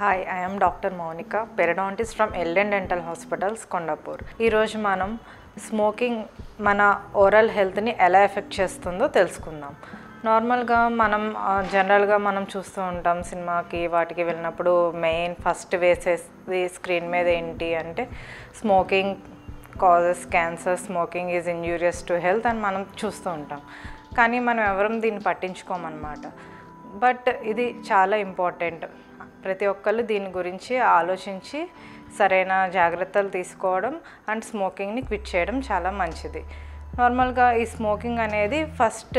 hi I'm doctor Mounika periodontist from LN dental hospitals Kondapur ఈరోజు మనం smoking మన ఓరల్ హెల్త్ని ఎలా ఎఫెక్ట్ చేస్తుందో తెలుసుకుందాం నార్మల్గా మనం ఆ, జనరల్గా మనం చూస్తూ ఉంటాం సినిమాకి వాటికి వెళ్ళినప్పుడు మెయిన్ ఫస్ట్ వేసేది స్క్రీన్ మీద ఏంటి అంటే smoking causes cancer smoking is injurious to health అని మనం చూస్తూ ఉంటాం కానీ మనం ఎవరం దీన్ని పట్టించుకోమన్నమాట బట్ ఇది చాలా ఇంపార్టెంట్ ప్రతి ఒక్కళ్ళు దీని గురించి ఆలోచించి సరైన జాగ్రత్తలు తీసుకోవడం అండ్ స్మోకింగ్ని క్విట్ చేయడం చాలా మంచిది నార్మల్గా ఈ స్మోకింగ్ అనేది ఫస్ట్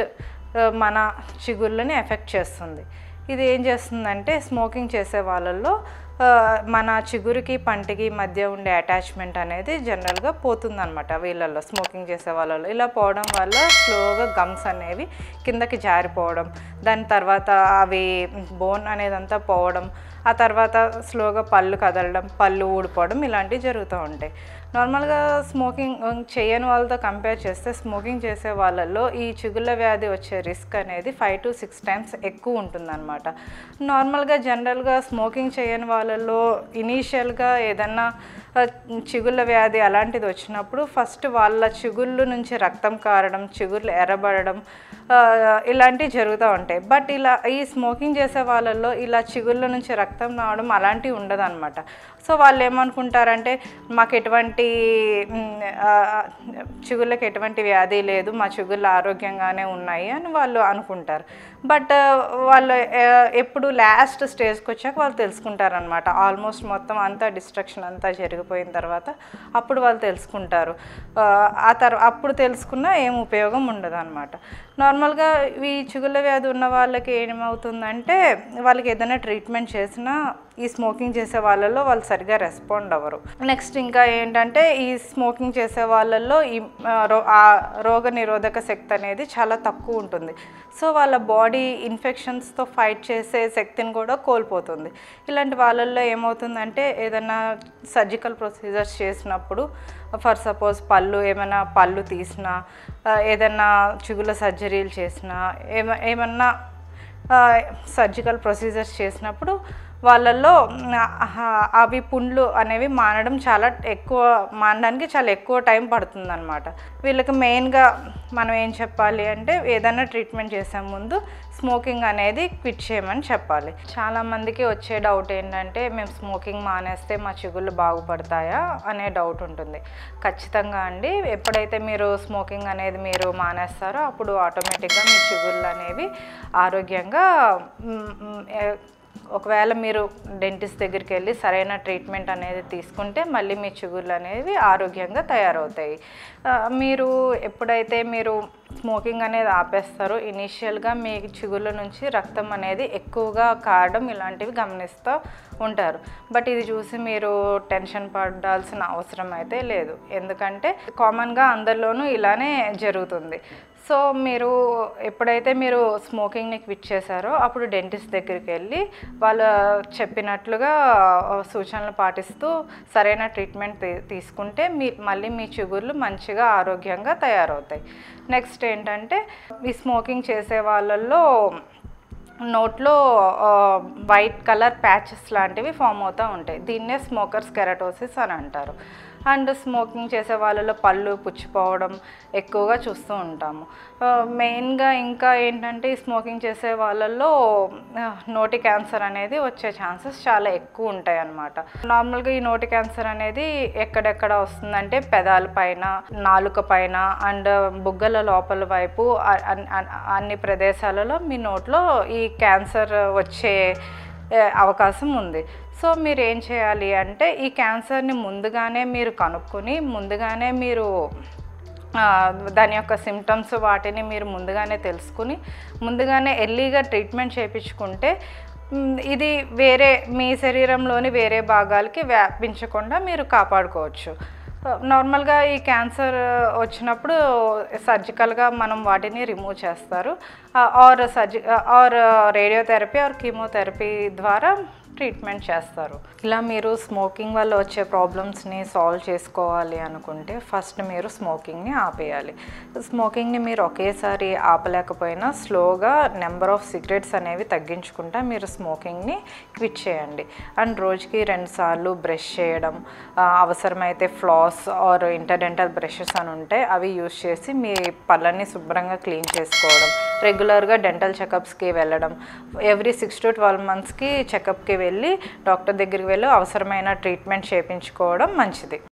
మన చిగుళ్ళని ఎఫెక్ట్ చేస్తుంది ఇది ఏం చేస్తుందంటే స్మోకింగ్ చేసే వాళ్ళల్లో ఆ, మన చిగురికి పంటికి మధ్య ఉండే అటాచ్మెంట్ అనేది జనరల్గా పోతుందన్నమాట వీళ్ళల్లో స్మోకింగ్ చేసే వాళ్ళలో ఇలా పోవడం వల్ల స్లోగా గమ్స్ అనేవి కిందకి జారిపోవడం దాని తర్వాత అవి బోన్ అనేదంతా పోవడం ఆ తర్వాత స్లోగా పళ్ళు కదలడం పళ్ళు ఊడిపోవడం ఇలాంటివి జరుగుతూ ఉంటాయి నార్మల్గా స్మోకింగ్ చేయని వాళ్ళతో కంపేర్ చేస్తే స్మోకింగ్ చేసే వాళ్ళల్లో ఈ చిగుళ్ళ వ్యాధి వచ్చే రిస్క్ అనేది ఫైవ్ టు సిక్స్ టైమ్స్ ఎక్కువ ఉంటుందన్నమాట నార్మల్గా జనరల్గా స్మోకింగ్ చేయని వాళ్ళల్లో ఇనీషియల్గా ఏదన్నా ఆ, చిగుళ్ళ వ్యాధి అలాంటిది వచ్చినప్పుడు ఫస్ట్ వాళ్ళ చిగుళ్ళు నుంచి రక్తం కారడం చిగుళ్ళు ఎర్రబడడం ఆ, ఇలాంటివి జరుగుతూ ఉంటాయి బట్ ఇలా ఈ స్మోకింగ్ చేసే వాళ్ళల్లో ఇలా చిగుళ్ళ నుంచి రక్తం రావడం అలాంటివి ఉండదన్నమాట సో వాళ్ళు ఏమనుకుంటారంటే మాకు ఎటువంటి మ్, ఆ, చిగుళ్ళకి ఎటువంటి వ్యాధి లేదు మా చిగుళ్ళు ఆరోగ్యంగానే ఉన్నాయి అని వాళ్ళు అనుకుంటారు బట్ వాళ్ళు ఆ, ఎప్పుడు లాస్ట్ స్టేజ్కి వచ్చాక వాళ్ళు తెలుసుకుంటారనమాట ఆల్మోస్ట్ మొత్తం అంతా డిస్ట్రక్షన్ అంతా జరిగిపోయిన తర్వాత అప్పుడు వాళ్ళు తెలుసుకుంటారు ఆ, ఆ తర్వా అప్పుడు తెలుసుకున్నా ఏం ఉపయోగం ఉండదు అనమాట నార్మల్గా ఈ చిగుళ్ళ వ్యాధి ఉన్న వాళ్ళకి ఏమవుతుందంటే వాళ్ళకి ఏదైనా ట్రీట్మెంట్ చేసినా ఈ స్మోకింగ్ చేసే వాళ్ళల్లో వాళ్ళు సరిగా రెస్పాండ్ అవ్వరు నెక్స్ట్ ఇంకా ఏంటంటే ఈ స్మోకింగ్ చేసే వాళ్ళల్లో ఈ ఆ, రో ఆ రోగ నిరోధక శక్తి అనేది చాలా తక్కువ ఉంటుంది సో వాళ్ళ బాడీ ఇన్ఫెక్షన్స్తో ఫైట్ చేసే శక్తిని కూడా కోల్పోతుంది ఇలాంటి వాళ్ళల్లో ఏమవుతుందంటే ఏదైనా సర్జికల్ ప్రొసీజర్స్ చేసినప్పుడు ఫర్ సపోజ్ పళ్ళు ఏమైనా పళ్ళు తీసినా ఆ, ఏదైనా చిగుల సర్జరీలు చేసినా ఏమ ఏమన్నా సర్జికల్ ప్రొసీజర్స్ చేసినప్పుడు వాళ్ళల్లో మ్, ఆహా, అవి పుండ్లు అనేవి మానడం చాలా ఎక్కువ మానడానికి చాలా ఎక్కువ టైం పడుతుందన్నమాట వీళ్ళకి మెయిన్గా మనం ఏం చెప్పాలి అంటే ఏదైనా ట్రీట్మెంట్ చేసే ముందు స్మోకింగ్ అనేది క్విట్ చేయమని చెప్పాలి చాలామందికి వచ్చే డౌట్ ఏంటంటే మేము స్మోకింగ్ మానేస్తే మా చిగుళ్ళు బాగుపడతాయా అనే డౌట్ ఉంటుంది ఖచ్చితంగా అండి ఎప్పుడైతే మీరు స్మోకింగ్ అనేది మీరు మానేస్తారో అప్పుడు ఆటోమేటిక్గా మీ చిగుళ్ళు అనేవి ఆరోగ్యంగా మ్, మ్, ఏ- ఒకవేళ మీరు డెంటిస్ట్ దగ్గరికి వెళ్ళి సరైన ట్రీట్మెంట్ అనేది తీసుకుంటే మళ్ళీ మీ చిగుళ్ళు అనేవి ఆరోగ్యంగా తయారవుతాయి ఆ, మీరు ఎప్పుడైతే మీరు స్మోకింగ్ అనేది ఆపేస్తారో ఇనీషియల్గా మీ చిగుళ్ళ నుంచి రక్తం అనేది ఎక్కువగా కారడం ఇలాంటివి గమనిస్తూ ఉంటారు బట్ ఇది చూసి మీరు టెన్షన్ పడాల్సిన అవసరం అయితే లేదు ఎందుకంటే కామన్గా అందరిలోనూ ఇలానే జరుగుతుంది సో మీరు ఎప్పుడైతే మీరు స్మోకింగ్ని క్విట్ చేశారో అప్పుడు డెంటిస్ట్ దగ్గరికి వెళ్ళి వాళ్ళు చెప్పినట్లుగా ఆ, సూచనలు పాటిస్తూ సరైన ట్రీట్మెంట్ తీ- తీసుకుంటే మీ మళ్ళీ మీ చిగుర్లు మంచిగా ఆరోగ్యంగా తయారవుతాయి నెక్స్ట్ ఏంటంటే ఈ స్మోకింగ్ చేసే వాళ్ళల్లో నోట్లో వైట్ కలర్ ప్యాచెస్ లాంటివి ఫామ్ అవుతూ ఉంటాయి దీన్నే స్మోకర్స్ కెరటోసిస్ అని అంటారు అండ్ స్మోకింగ్ చేసే వాళ్ళలో పళ్ళు పుచ్చిపోవడం ఎక్కువగా చూస్తూ ఉంటాము మెయిన్గా ఇంకా ఏంటంటే ఈ స్మోకింగ్ చేసే వాళ్ళల్లో ఆ, నోటి క్యాన్సర్ అనేది వచ్చే ఛాన్సెస్ చాలా ఎక్కువ ఉంటాయి అన్నమాట నార్మల్గా ఈ నోటి క్యాన్సర్ అనేది ఎక్కడెక్కడ వస్తుందంటే పెదాల పైన నాలుక పైన అండ్ బుగ్గల లోపల వైపు అ- అన్- అన్- అన్ని ప్రదేశాలలో మీ నోట్లో ఈ క్యాన్సర్ వచ్చే ఏ, అవకాశం ఉంది సో మీరు ఏం చేయాలి అంటే ఈ క్యాన్సర్ని ముందుగానే మీరు కనుక్కొని ముందుగానే మీరు ఆ, దాని యొక్క సిమ్టమ్స్ వాటిని మీరు ముందుగానే తెలుసుకుని ముందుగానే ఎర్లీగా ట్రీట్మెంట్ చేయించుకుంటే మ్, ఇది వేరే మీ శరీరంలోని వేరే భాగాలకి వ్యాపించకుండా మీరు కాపాడుకోవచ్చు నార్మల్గా ఈ క్యాన్సర్ వచ్చినప్పుడు సర్జికల్గా మనం వాటిని రిమూవ్ చేస్తారు or surgery or radiotherapy or chemotherapy ద్వారా ట్రీట్మెంట్ చేస్తారు ఇలా మీరు స్మోకింగ్ వల్ల వచ్చే ప్రాబ్లమ్స్ని సాల్వ్ చేసుకోవాలి అనుకుంటే ఫస్ట్ మీరు స్మోకింగ్ని ఆపేయాలి స్మోకింగ్ని మీరు ఒకేసారి ఆపలేకపోయినా స్లోగా నెంబర్ ఆఫ్ సిగరెట్స్ అనేవి తగ్గించుకుంటా మీరు స్మోకింగ్ని క్విట్ చేయండి అండ్ రోజుకి రెండు సార్లు బ్రష్ చేయడం ఆ, అవసరమైతే ఫ్లాస్ ఆర్ ఇంటర్డెంటల్ బ్రషెస్ అని ఉంటే అవి యూస్ చేసి మీ పళ్ళని శుభ్రంగా క్లీన్ చేసుకోవడం రెగ్యులర్గా డెంటల్ చెకప్స్కి వెళ్ళడం ఎవ్రీ సిక్స్ టు ట్వెల్వ్ మంత్స్కి చెకప్కి వెళ్ళి డాక్టర్ దగ్గరికి వెళ్ళి అవసరమైన ట్రీట్మెంట్ చేయించుకోవడం మంచిది